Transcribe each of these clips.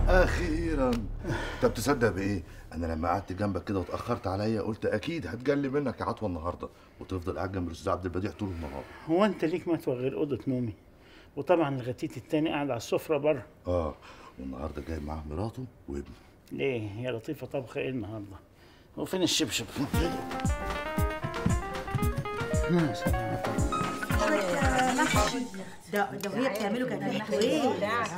اخيرا طب تصدق بايه انا لما قعدت جنبك كده واتاخرت عليا قلت اكيد هتجلي منك يا عطوه النهارده وتفضل قاعد جنب الاستاذ عبد البديع طول النهار هو انت ليك متوى غير اوضه نومي وطبعا الغتيت التاني قاعد على السفره بره اه والنهارده جايب معاه مراته وابنه ليه يا لطيفه طبخه ايه النهارده وفين الشبشب يا سلام ده ده وهي بتعمله كانت ريحته ايه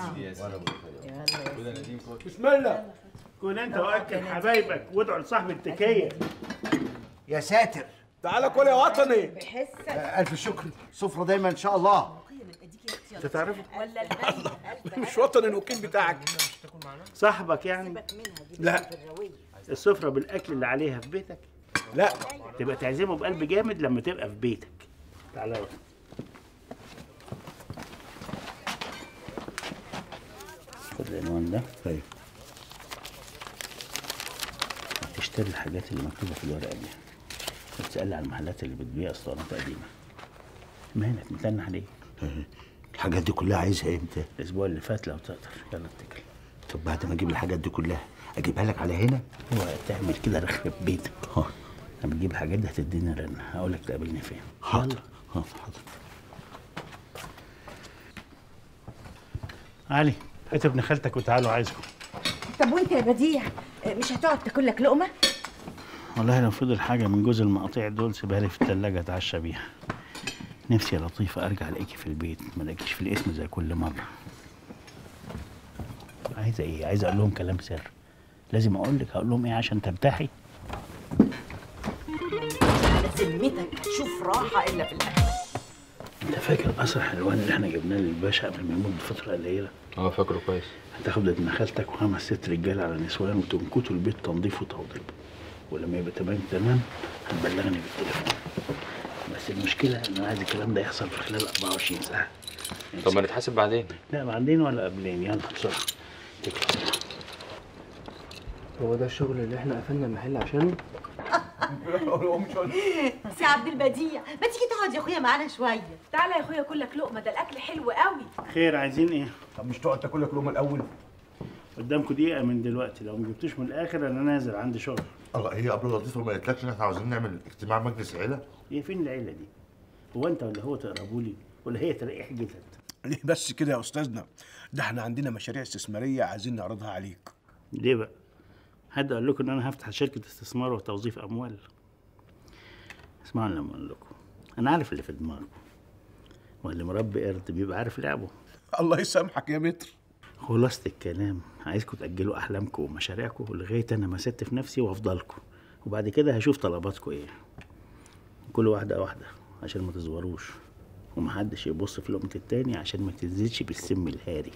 بسم الله كون انت واكل حبايبك وادعوا لصاحب التكيه يا ساتر تعالى كل يا وطني الف شكر سفره دايما ان شاء الله انت تعرفه مش وطني الوكيل بتاعك صاحبك يعني لا السفره بالاكل اللي عليها في بيتك لا تبقى تعزمه بقلب جامد لما تبقى في بيتك تعالى يا وطن. خد العنوان ده طيب تشتري الحاجات اللي مكتوبه في الورقه دي وتسأل على المحلات اللي بتبيع اسطوانات قديمه مالك متنح عليه الحاجات دي كلها عايزها امتى الاسبوع اللي فات لو تقدر يلا اتكل طب بعد ما اجيب الحاجات دي كلها اجيبها لك على هنا هو تعمل كده رخ في بيتك ها لما تجيب الحاجات دي هتديني رن هقول لك تقابلني فين حاضر حاضر حاضر علي هات ابن خالتك وتعالوا عايزكم طب وانت يا بديع مش هتقعد تاكل لك لقمه والله لو فضل حاجه من جوز المقاطيع دول سيبها لي في التلاجة اتعشى بيها نفسي يا لطيفه ارجع الاقيكي في البيت ما الاقيكيش في الاسم زي كل مره عايزه ايه عايزه اقول لهم كلام سر لازم اقول لك هقول لهم ايه عشان ترتاحي على ذمتك شوف راحه الا في الاكل انت فاكر قصر حلوان اللي احنا جبناه للباشا قبل ما يموت بفتره قليله اه فاكره كويس هتاخد ابن خالتك وخمس ست رجاله على نسوان وتنكتوا البيت تنظيف وتوضيب ولما يبقى تمام تمام هتبلغني بالتليفون بس المشكله ان انا عايز الكلام ده يحصل في خلال 24 ساعه طب ما نتحاسب بعدين لا بعدين ولا قبلين يلا بسرعه تكلم هو ده الشغل اللي احنا قفلنا المحل عشانه سي عبد البديع ما تيجي تقعد يا اخويا معانا شويه تعالى يا اخويا كلك لقمه ده الاكل حلو قوي خير عايزين ايه طب مش تقعد تاكل لك لقمه الاول قدامكم دقيقه من دلوقتي لو ما جبتوش من الاخر انا نازل عندي شغل الله هي قبل لطيفه ما قالتلكش ان احنا عاوزين نعمل اجتماع مجلس عيله هي فين العيله دي هو انت ولا هو تقربوا لي ولا هي تلاقي حجتك ليه بس كده يا استاذنا ده احنا عندنا مشاريع استثماريه عايزين نعرضها عليك ليه بقى حد قال لكم ان انا هفتح شركه استثمار وتوظيف اموال اسمعوا لما اقول لكم انا عارف اللي في دماغكم واللي مربي قرد بيبقى عارف لعبه الله يسامحك يا متر خلاصة الكلام عايزكم تأجلوا أحلامكم ومشاريعكم لغاية أنا ما ست في نفسي وأفضلكم وبعد كده هشوف طلباتكم إيه كل واحدة واحدة عشان ما تزوروش ومحدش يبص في لقمة التاني عشان ما تنزلش بالسم الهاري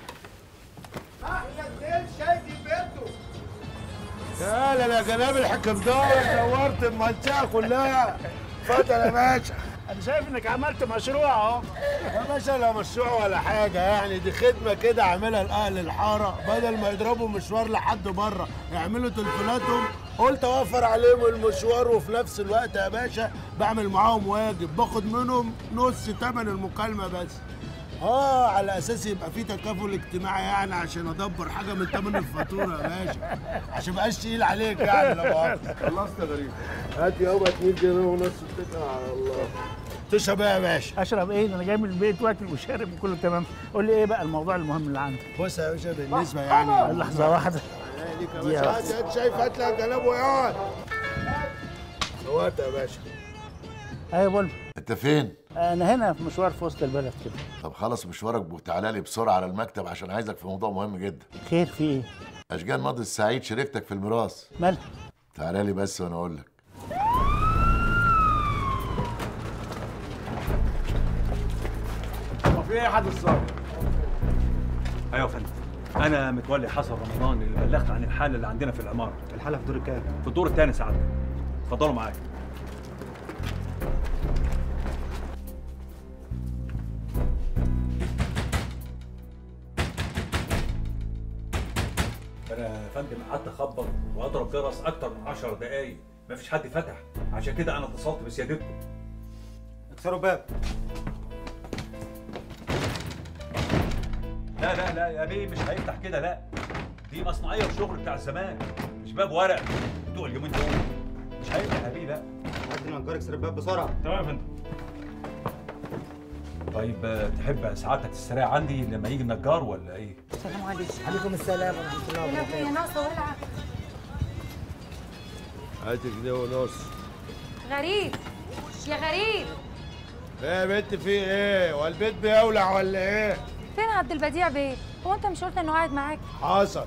تعالى يا جناب الحكم دار دورت المنطقه كلها اتفضل يا باشا أنا شايف إنك عملت مشروع أهو يا باشا لا مشروع ولا حاجه يعني دي خدمه كده عاملها لاهل الحاره بدل ما يضربوا مشوار لحد بره يعملوا تليفوناتهم قلت اوفر عليهم المشوار وفي نفس الوقت يا باشا بعمل معاهم واجب باخد منهم نص ثمن المكالمه بس اه على اساس يبقى في تكافل اجتماعي يعني عشان ادبر حاجه من ثمن الفاتوره يا باشا عشان ما يبقاش تقيل عليك يعني لا مؤاخذة. خلصت يا غريب هات يابا 2 جنيه ونص اتكل على الله تشرب ايه يا باشا أشرب إيه ده أنا جاي من البيت واكل وشارب وكله تمام قول لي إيه بقى الموضوع المهم اللي عندك بص يا باشا بالنسبه يعني لحظة واحدة ليك يا باشا هات هات شايف هات لك جناب ويقعد سوات يا باشا أيوة بقول انت فين؟ أنا هنا في مشوار في وسط البلد كده طب خلص مشوارك وتعالى لي بسرعه على المكتب عشان عايزك في موضوع مهم جدا خير في إيه اشجان ماضي السعيد شريكتك في الميراث مالها تعالى لي بس وانا اقول لك في ايه يا حد الصبر ايوه يا فندم انا متولي حسن رمضان اللي بلغت عن الحاله اللي عندنا في العماره الحالة في دور الكام؟ في الدور الثاني سعادتك اتفضلوا معايا انا يا فندم قعدت اخبط واضرب جرس اكتر من 10 دقايق مفيش حد فتح عشان كده انا اتصلت بسيادتكم اكسروا باب لا لا لا يا بيه مش هيفتح كده لا دي مصنعيه وشغل بتاع زمان مش باب ورق بتوع اليومين دول مش هينفع يا بيه لا عدي النجار يكسر الباب بسرعه تمام يا فندم طيب آه، تحب سعادتك تستريح عندي لما يجي النجار ولا ايه؟ السلام عليكم عليكم السلام ورحمه الله لا هي ناقصه ولعه هات جنيه ونص غريب يا غريب ايه يا بنت في ايه والبيت بيولع ولا ايه فين عبد البديع بيه هو انت مش قلت انه قاعد معاك حصل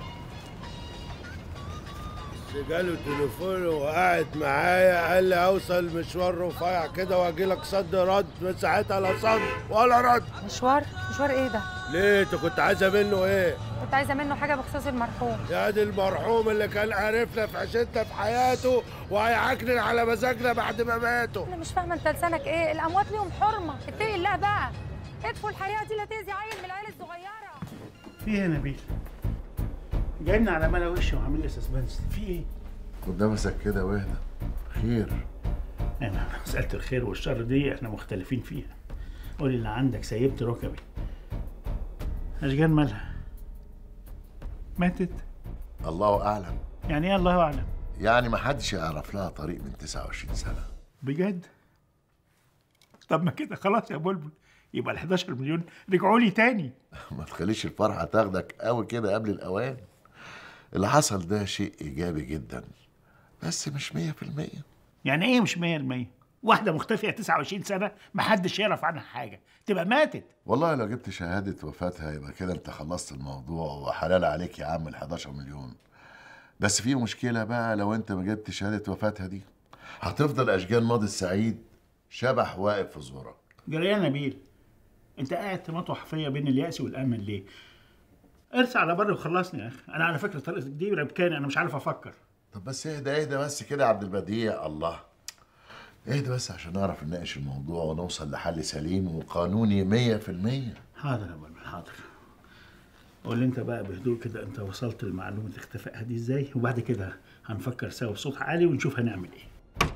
بس جاله تليفون وقاعد معايا قال لي اوصل مشوار رفيع كده واجي لك صد رد من ساعتها لا صد ولا رد مشوار مشوار ايه ده ليه انت كنت عايزه منه ايه كنت عايزه منه حاجه بخصوص المرحوم يا دي المرحوم اللي كان عارفنا في عشتنا في حياته وهيعكنن على مزاجنا بعد ما ماتوا انا مش فاهمه انت لسانك ايه الاموات ليهم حرمه اتقي الله بقى ادفوا الحياه دي لا تاذي عيل من العيال الصغيره في ايه يا نبيل جايبني على ملا وشي وعامل لي سسبنس في ايه خد نفسك كده واهدى خير انا مساله الخير والشر دي احنا مختلفين فيها قولي اللي عندك سيبت ركبي اشجان مالها ماتت الله اعلم يعني ايه الله اعلم يعني ما حدش يعرف لها طريق من 29 سنه بجد طب ما كده خلاص يا بلبل يبقى ال 11 مليون رجعوا لي تاني ما تخليش الفرحه تاخدك قوي كده قبل الاوان اللي حصل ده شيء ايجابي جدا بس مش 100% يعني ايه مش 100% واحده مختفيه 29 سنه محدش يعرف عنها حاجه تبقى ماتت والله لو جبت شهاده وفاتها يبقى كده انت خلصت الموضوع وحلال عليك يا عم ال 11 مليون بس في مشكله بقى لو انت ما جبت شهاده وفاتها دي هتفضل اشجان ماضي السعيد شبح واقف في زورك جري يا نبيل انت قاعد تمطوح فيا بين اليأس والامل ليه ارسى على بر وخلصني يا اخي انا على فكره طريقتك دي ربكاني انا مش عارف افكر طب بس اهدى اهدى بس كده يا عبد البديع الله اهدى بس عشان نعرف نناقش الموضوع ونوصل لحل سليم وقانوني 100% حاضر يا بلبل حاضر قول لي انت بقى بهدوء كده انت وصلت لمعلومه اختفائها دي ازاي وبعد كده هنفكر سوا بصوت عالي ونشوف هنعمل ايه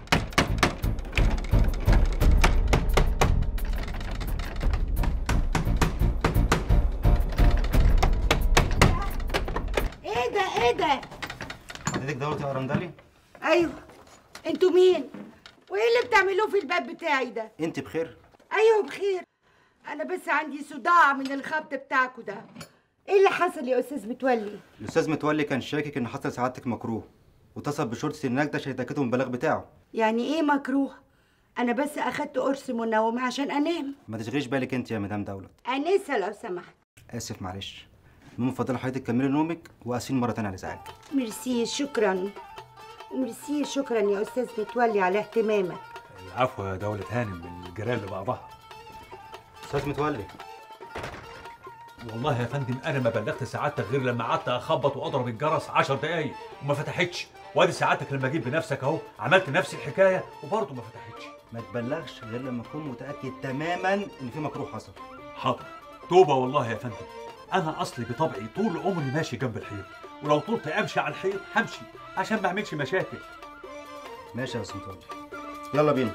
ايه ده ايه ده حضرتك دورتي يا رندلي ايوه انتوا مين وايه اللي بتعملوه في الباب بتاعي ده انت بخير ايوه بخير انا بس عندي صداع من الخبط بتاعكوا ده ايه اللي حصل يا استاذ متولي الاستاذ متولي كان شاكك ان حصل سعادتك مكروه واتصل بشرطه النجده عشان يتاكدوا من البلاغ بتاعه يعني ايه مكروه انا بس اخدت قرص منوم عشان انام ما تشغليش بالك انت يا مدام دولت انسه لو سمحت اسف معلش المهم فضل حضرتك كملي نومك واسفين مره تانية على ازعاجك ميرسي شكرا ميرسي شكرا يا استاذ متولي على اهتمامك العفو يا دولة هانم من الجيران لبعضها استاذ متولي والله يا فندم انا ما بلغت سعادتك غير لما قعدت اخبط واضرب الجرس 10 دقايق وما فتحتش وادي سعادتك لما جيت بنفسك اهو عملت نفس الحكايه وبرضه ما فتحتش ما تبلغش غير لما اكون متاكد تماما ان في مكروه حصل حاضر توبه والله يا فندم انا اصلي بطبعي طول عمري ماشي جنب الحيط ولو طلت امشي على الحيط همشي عشان ما اعملش مشاكل ماشي يا استاذ متولي يلا بينا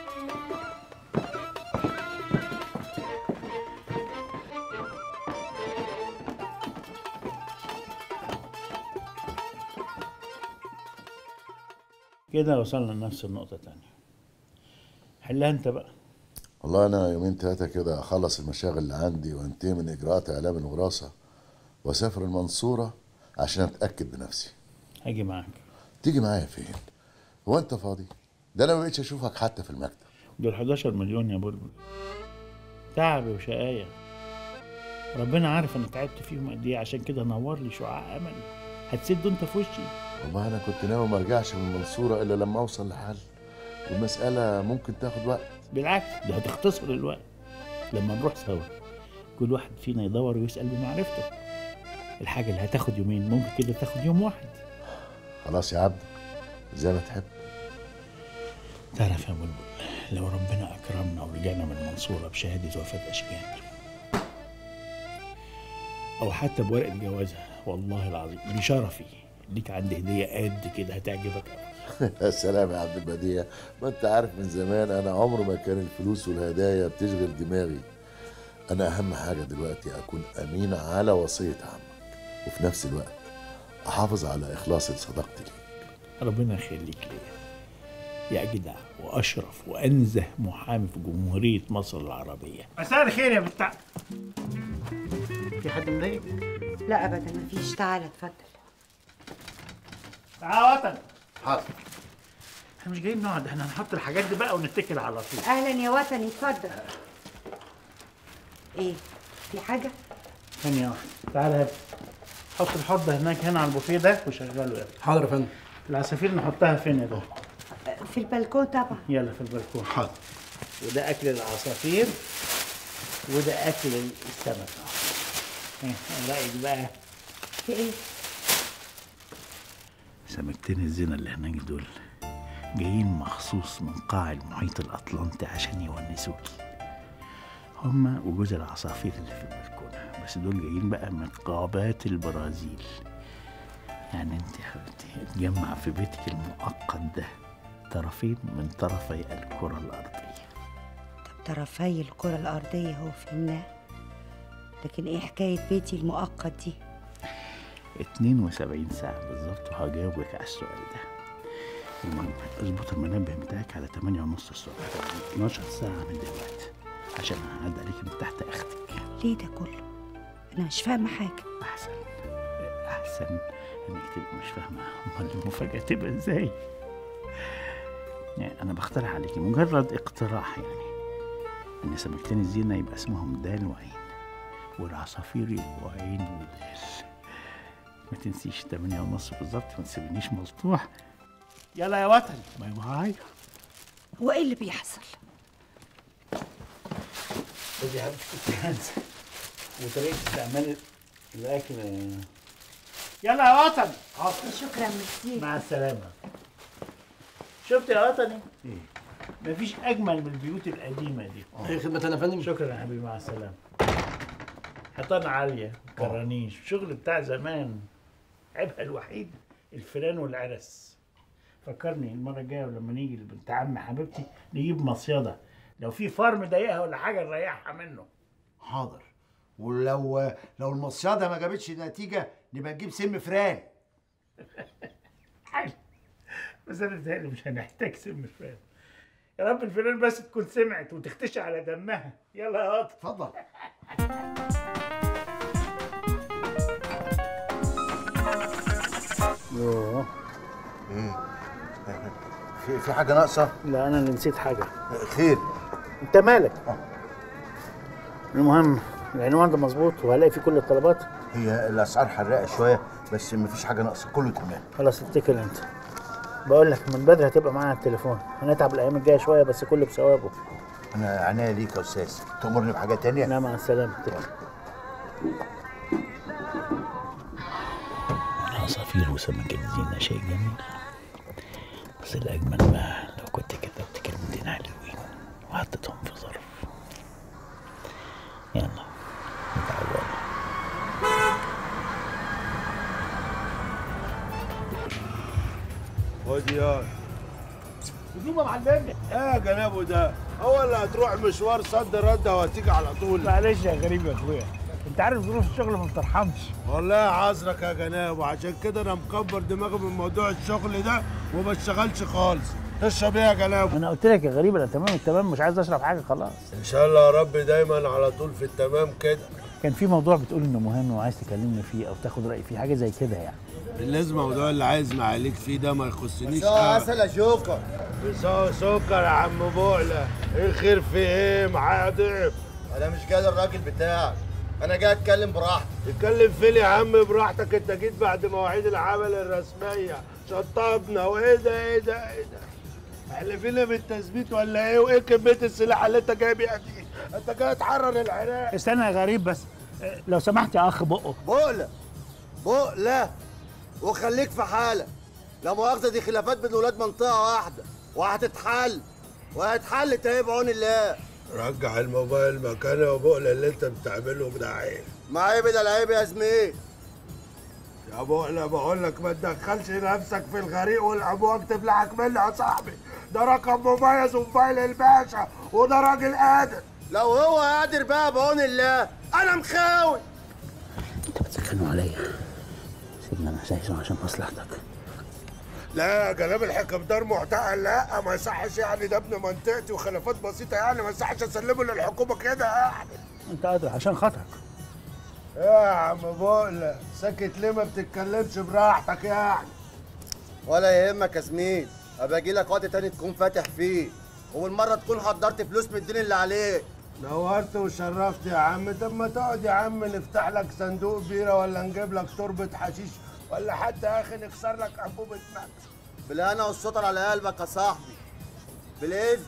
كده وصلنا لنفس النقطه تانية حلها انت بقى والله انا يومين ثلاثه كده اخلص المشاغل اللي عندي وانتهي من اجراءات اعلام الوراثه واسافر المنصوره عشان اتاكد بنفسي هاجي معاك تيجي معايا فين هو انت فاضي ده انا ما بقتش اشوفك حتى في المكتب دول 11 مليون يا بلبل تعب وشقاية ربنا عارف انا تعبت فيهم قد ايه عشان كده نور لي شعاع امل هتسد انت في وشي والله انا كنت ناوي ما ارجعش من المنصوره الا لما اوصل لحل والمساله ممكن تاخد وقت بالعكس ده هتختصر الوقت لما نروح سوا كل واحد فينا يدور ويسأل بمعرفته الحاجة اللي هتاخد يومين ممكن كده تاخد يوم واحد خلاص يا عبد زي ما تحب تعرف يا بلبل لو ربنا أكرمنا ورجعنا من المنصورة بشهادة وفاة أشجان أو حتى بورقة جوازها والله العظيم بشرفي ليك عندي هدية قد كده هتعجبك أوي يا سلام يا عبد البديع ما انت عارف من زمان انا عمر ما كان الفلوس والهدايا بتشغل دماغي انا اهم حاجه دلوقتي اكون امين على وصيه عمك وفي نفس الوقت احافظ على اخلاصي لصداقتي ليك ربنا يخليك ليا يا أجدع وأشرف وأنزه محامي في جمهورية مصر العربية مساء الخير يا بتاع في حد مضايق؟ لا ابدا مفيش تعالى اتفضل تعال وطن حاضر احنا مش جايين نقعد احنا هنحط الحاجات دي بقى ونتكل على طول اهلا يا وطني اتفضل ايه في حاجه ثانية واحدة تعالى هات حط الحوض ده هناك هنا على البوفيه ده وشغله يلا حاضر يا فندم العصافير نحطها فين يا ده؟ في البلكون طبعا يلا في البلكون حاضر وده اكل العصافير وده اكل السمك ايه إيه رايك بقى في ايه سمكتين الزنا اللي هناك دول جايين مخصوص من قاع المحيط الأطلنطي عشان يونسوكي هما وجوز العصافير اللي في البلكونة بس دول جايين بقى من غابات البرازيل يعني انت يا حبيبتي اتجمع في بيتك المؤقت ده طرفين من طرفي الكرة الأرضية طب طرفي الكره الارضيه هو فهمناه لكن ايه حكايه بيتي المؤقت دي 72 ساعة بالظبط وهجاوبك على السؤال ده المهم اظبط المنبه بتاعك على 8 ونص الصبح 12 ساعة من دلوقتي عشان هعدي عليك من تحت اختك ليه ده كله انا مش فاهمه حاجه احسن احسن انك تبقى مش فاهمة امال المفاجأة تبقى ازاي يعني انا بقترح عليكي مجرد اقتراح يعني ان سمكتين الزينة يبقى اسمهم دال وعين والعصافير يبقوا عين ودال ما تنسيش 8 ونص بالظبط ما تسيبنيش ملطوح يلا يا وطن باي باي هو ايه اللي بيحصل خدي يا حبيبتي الجهاز وطريقة استعمال الأكل يلا يا وطن شكرا ميرسي مع السلامة شفت يا وطني؟ مفيش أجمل من البيوت القديمة دي اي خدمه انا يا فندم شكرا يا حبيبي مع السلامة حيطان عالية كرانيش شغل بتاع زمان عيبها الوحيد الفيران والعرس فكرني المرة الجاية ولما نيجي لبنت عم حبيبتي نجيب مصيدة لو في فار مضايقها ولا حاجة نريحها منه حاضر ولو لو المصيادة ما جابتش نتيجة نبقى نجيب سم فران حلو بس انا متهيألي مش هنحتاج سم فيران يا رب الفيران بس تكون سمعت وتختشي على دمها يلا يا قطر اتفضل يوه في في حاجة ناقصة؟ لا انا اللي نسيت حاجة خير انت مالك المهم العنوان ده مظبوط وهلاقي فيه كل الطلبات هي الأسعار حراقة شوية بس مفيش حاجة ناقصة كله تمام خلاص اتكل انت بقول لك من بدري هتبقى معانا التليفون هنتعب الايام الجايه شويه بس كله بثوابه أنا عناية ليك يا أستاذ تأمرني بحاجة تانية؟ لا مع السلامه اتكل العصافير وسمك الزينة شيء جميل بس الأجمل بقى لو كنت كتبت كلمتين حلوين وحطيتهم في ظرف يلا متعوضة خد يا هدوم يا معلمني ايه يا جنابه ده هو اللي هتروح مشوار صد رد وهتيجي على طول معلش يا غريب يا اخويا انت عارف ظروف الشغل ما بترحمش والله عذرك يا جناب وعشان كده انا مكبر دماغي من موضوع الشغل ده وما بشتغلش خالص تشرب ايه يا جناب انا قلت لك يا غريب انا تمام التمام مش عايز اشرب حاجه خلاص ان شاء الله يا رب دايما على طول في التمام كده كان في موضوع بتقول انه مهم وعايز تكلمني فيه او تاخد رايي فيه حاجه زي كده يعني بالنسبه لموضوع اللي عايز معاليك فيه ده ما يخصنيش عسل يا جوكر مساء سكر يا عم بوعلة ايه الخير في ايه معايا ضيف انا مش جاي الراجل بتاعك انا جاي اتكلم براحتي تتكلم فين يا عم براحتك انت جيت بعد مواعيد العمل الرسميه شطبنا وايه ده ايه ده ايه ده احلفينا بالتثبيت ولا ايه وايه كميه السلاح اللي انت جاي بيها دي انت جاي تحرر العراق استنى يا غريب بس اه، لو سمحت يا اخ بقه بقلة بقلة وخليك في حالك لا مؤاخذة دي خلافات بين ولاد منطقة واحدة وهتتحل وهتحل تاني بعون الله رجع الموبايل مكانه وبقلة اللي انت بتعمله ده عيب ما عيب ده العيب يا زميل يا بقلة بقول لك ما تدخلش نفسك في الغريق والامواج تبلعك مني يا صاحبي ده رقم مميز وموبايل الباشا وده راجل قادر لو هو قادر بقى بعون الله انا مخاوي انت بتسخنوا عليا سيبني انا عايزه عشان مصلحتك لا جناب الحكم دار معتقل لا ما يصحش يعني ده ابن منطقتي وخلافات بسيطه يعني ما يصحش اسلمه للحكومه كده يعني انت قادر عشان خاطرك يا عم بقلة ساكت ليه ما بتتكلمش براحتك يعني ولا يهمك يا زميل ابقى اجي لك وقت تاني تكون فاتح فيه والمره تكون حضرت فلوس من الدين اللي عليك نورت وشرفت يا عم طب ما تقعد يا عم نفتح لك صندوق بيره ولا نجيب لك تربه حشيش ولا حتى يا اخي نكسر لك انبوبه مكس بالهنا والسطر على قلبك يا صاحبي بالاذن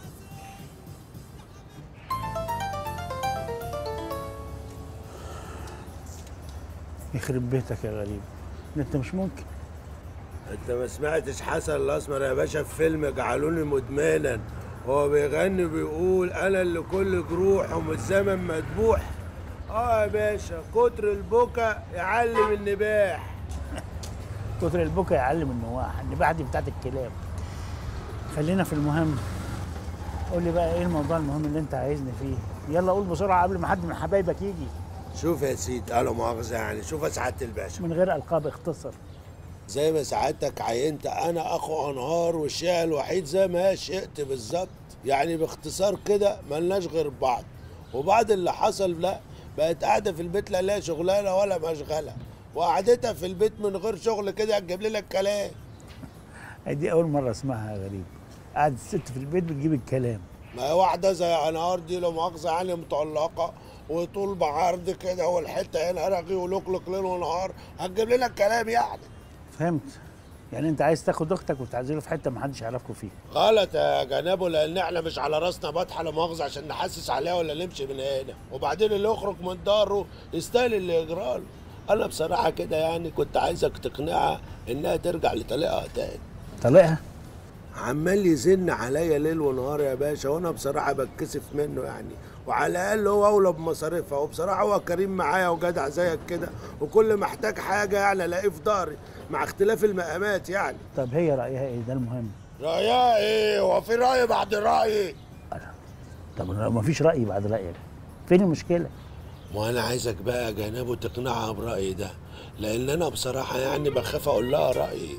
يخرب بيتك يا غريب ده انت مش ممكن انت ما سمعتش حسن الاسمر يا باشا في فيلم جعلوني مدمنا هو بيغني بيقول انا اللي كل جروح ومن الزمن مذبوح اه يا باشا كتر البكا يعلم النباح كتر البكا يعلم النواح النباح دي بتاعت الكلاب خلينا في المهم قول لي بقى ايه الموضوع المهم اللي انت عايزني فيه يلا قول بسرعه قبل ما حد من حبايبك يجي شوف يا سيدي قالوا مؤاخذه يعني شوف يا سعاده الباشا من غير القاب اختصر زي ما سعادتك عينت انا اخو انهار والشيء الوحيد زي ما هي شئت بالظبط يعني باختصار كده ملناش غير بعض وبعد اللي حصل لا بقت قاعده في البيت لا لها شغلانه ولا مشغله وقعدتها في البيت من غير شغل كده هتجيب لنا الكلام دي اول مره اسمعها يا غريب قاعد الست في البيت بتجيب الكلام ما هي واحده زي انهار دي لو مؤاخذه يعني مطلقه وطول بعرض كده والحته هنا رغي ولقلق ليل ونهار هتجيب لنا الكلام يعني فهمت يعني انت عايز تاخد اختك وتعزله في حته محدش يعرفكم فيها غلط يا جنابه لان احنا مش على راسنا بطحه لا مؤاخذه عشان نحسس عليها ولا نمشي من هنا وبعدين اللي يخرج من داره يستاهل اللي يجراله انا بصراحه كده يعني كنت عايزك تقنعها انها ترجع لطليقها تاني طلقها عمال يزن عليا ليل ونهار يا باشا وانا بصراحه بتكسف منه يعني وعلى الاقل هو اولى بمصاريفها وبصراحه هو كريم معايا وجدع زيك كده وكل ما احتاج حاجه يعني الاقيه في ظهري مع اختلاف المقامات يعني طب هي رايها ايه ده المهم رايها ايه هو في راي بعد رايي طب ما فيش راي بعد رايك فين المشكله وانا عايزك بقى يا جنابه تقنعها برايي ده لان انا بصراحه يعني بخاف اقول لها رايي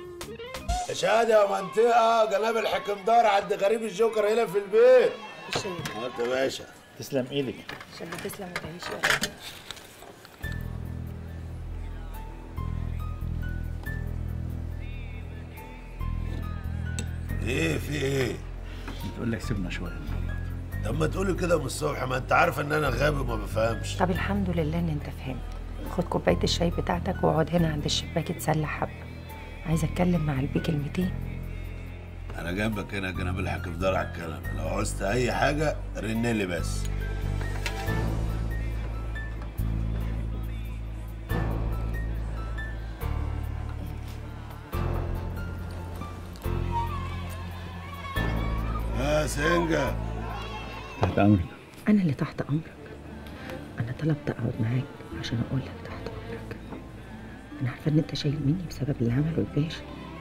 شهادة يا منطقة جناب الحكم دار عند غريب الجوكر هنا في البيت انت يا باشا تسلم ايدك عشان تسلم وتعيش يا رب ايه في ايه؟ بتقول لك سيبنا شويه طب ما تقولي كده من الصبح ما انت عارف ان انا غبي وما بفهمش طب الحمد لله ان انت فهمت خد كوبايه الشاي بتاعتك واقعد هنا عند الشباك اتسلى حبه عايزه اتكلم مع البيه كلمتين انا جنبك هنا جناب الحكم دار على الكلام لو عوزت اي حاجه رن لي بس يا سنجة تحت امرك انا اللي تحت امرك انا طلبت اقعد معاك عشان اقول لك تحت امرك انا عارفه ان انت شايل مني بسبب اللي عمله الباشا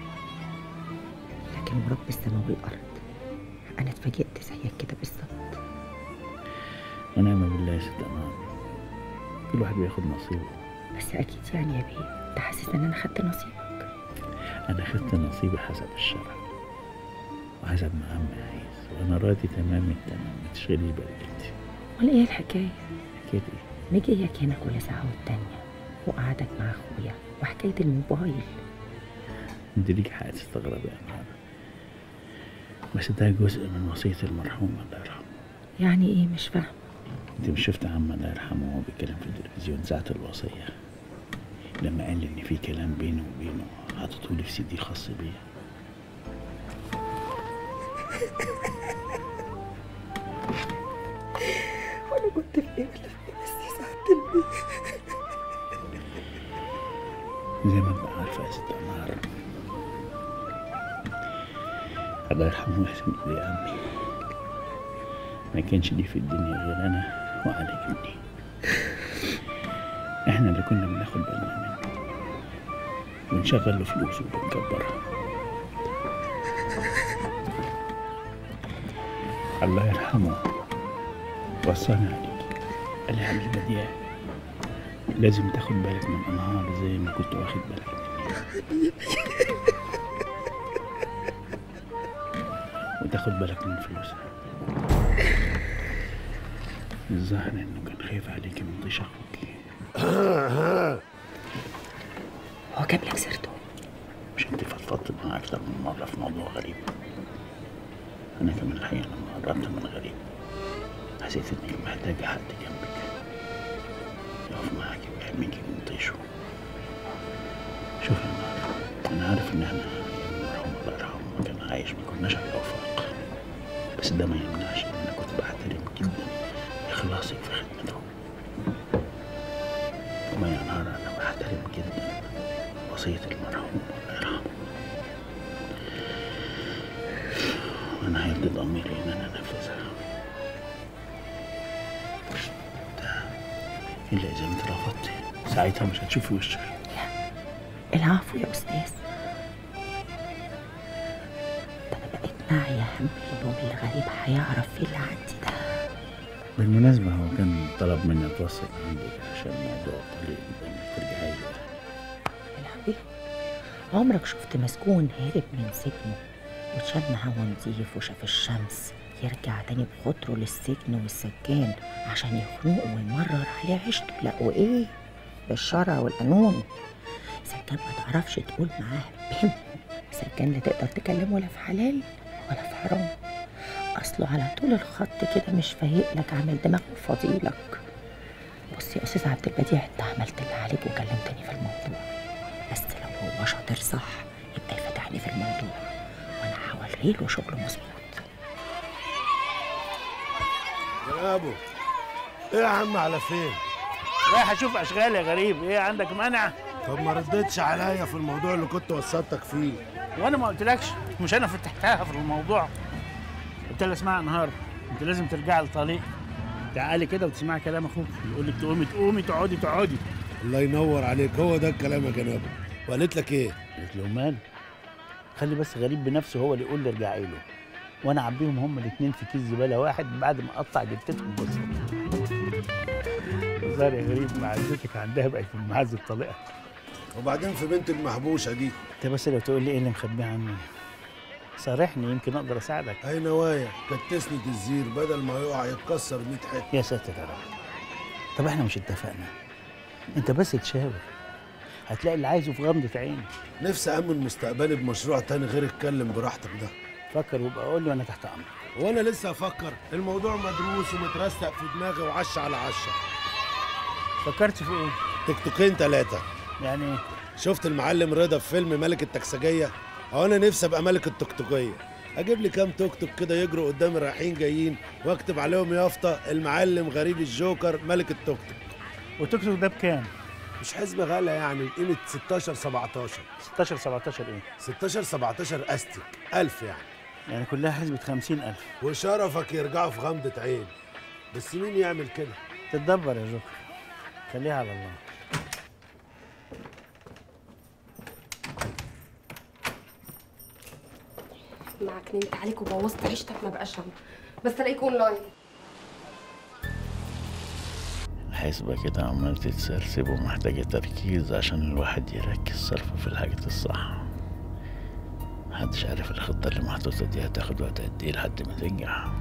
لكن ورب السماء والارض انا اتفاجئت زيك كده بالظبط ونعم بالله يا ست امان كل واحد بياخد نصيبه بس اكيد يعني يا بيه انت حاسس ان انا خدت نصيبك انا خدت نصيبي حسب الشرع وحسب ما عمي عايز وانا راضي تمام التمام ما تشغلي بالك انت ولا ايه الحكايه كده مجيك هنا كل ساعه والتانيه وقعدك مع اخويا وحكايه الموبايل انت ليك حق تستغربي يا نهار بس ده جزء من وصية المرحوم الله يرحمه يعني ايه مش فاهم انت مش شفت عم الله يرحمه وهو بيتكلم في التلفزيون ساعة الوصية لما قال ان في كلام بينه وبينه حاططهولي في سي دي خاص بيا وانا كنت في ايه ولا في ايه بس يا سعاده البيه زي ما انت عارفة يا ست عمار الله يرحمه ويحسن لي عمي ما كانش ليه في الدنيا غير انا وعلي ابني احنا اللي كنا بناخد بالنا منه ونشغل له فلوسه وبنكبرها الله يرحمه وصانا عليك قال لي يا عم البديع لازم تاخد بالك من انهار زي ما كنت واخد بالك مني وتاخد بالك من فلوسها الظاهر انه كان خايف عليكي من طيش اخوكي هو جاب لك سيرته مش انت فضفضت معاه اكتر من مره في موضوع غريب انا كمان الحقيقه لما قربت من غريب حسيت اني محتاجه حد جنبك يقف معاكي ويحميكي من طيشه شوف يا نهار انا عارف ان احنا ايام المرحوم الله يرحمه كان عايش ما كناش على وفاق بس ده ما يمنعش ان انا كنت بحترم جدا اخلاصك في خدمته وما يا نهار انا بحترم جدا وصية المرحوم الله يرحمه وانا هيبقى ضميري ان انا انفذها ده الا اذا انت رفضتي ساعتها مش هتشوفي وشك العفو يا استاذ ده انا بقيت ناعية هم اليوم اللي غريب هيعرف فيه اللي عندي ده بالمناسبة هو كان طلب مني اتوسط عندك عشان موضوع الطريق انك ترجعي له الحبيب عمرك شفت مسجون هرب من سجنه وشم هوا نضيف وشاف الشمس يرجع تاني بخطره للسجن والسجان عشان يخنقه ويمرر عليه عيشته لا وايه بالشرع والقانون سجان ما تعرفش تقول معاه بهم سجان لا تقدر تكلمه ولا في حلال ولا في حرام اصله على طول الخط كده مش فايق لك عامل دماغه فضيلك بص يا استاذ عبد البديع انت عملت اللي عليك وكلمتني في الموضوع بس لو هو شاطر صح يبقى يفتحني في الموضوع وانا هوريله شغله مظبوط يا ابو ايه يا عم على فين رايح اشوف اشغال يا غريب ايه عندك مانع طب ما ردتش عليا في الموضوع اللي كنت وصلتك فيه وانا ما قلتلكش مش انا فتحتها في الموضوع قلت لها اسمعي يا نهار انت لازم ترجعي لطريق تعالي كده وتسمعي كلام اخوك يقول لك تقومي تقومي تقعدي تقعدي الله ينور عليك هو ده الكلام يا جنابه وقالت لك ايه قلت له مال خلي بس غريب بنفسه هو اللي يقول لي ارجعي له وانا اعبيهم هما الاثنين في كيس زباله واحد بعد ما اقطع جبتتهم بس الظاهر يا غريب معزتك عندها بقت من معز الطليقه وبعدين في بنت المحبوشه دي انت بس لو تقول لي ايه اللي مخبيه عني صارحني يمكن اقدر اساعدك اي نوايا كانت تسند الزير بدل ما يقع يتكسر 100 حته يا ساتر يا رب طب احنا مش اتفقنا انت بس تشاور هتلاقي اللي عايزه في غمضة عيني نفسي امن مستقبلي بمشروع تاني غير اتكلم براحتك ده فكر وابقى قول لي وانا تحت امرك وانا لسه افكر الموضوع مدروس ومترستق في دماغي وعش على عشه فكرت في ايه تكتوكين ثلاثه يعني ايه شفت المعلم رضا في فيلم ملك التكسجيه او انا نفسي ابقى ملك التكتوكيه اجيب لي كام توك توك كده يجروا قدام الرايحين جايين واكتب عليهم يافطه المعلم غريب الجوكر ملك التوك توك والتوك توك ده بكام مش حسبة غالية يعني بقيمة 16 17 16 17 ايه 16 17 استك 1000 يعني يعني كلها حسبة 50000 وشرفك يرجعوا في غمضة عين بس مين يعمل كده؟ تتدبر يا جوكر خليها على الله معاك نمت عليك وبوظت عيشتك ما بقاش هم بس الاقيك اونلاين الحسبة كده عمال تتسرسب ومحتاجة تركيز عشان الواحد يركز صرف في الحاجات الصح محدش عارف الخطة اللي محطوطة دي هتاخد وقت قد ايه لحد ما تنجح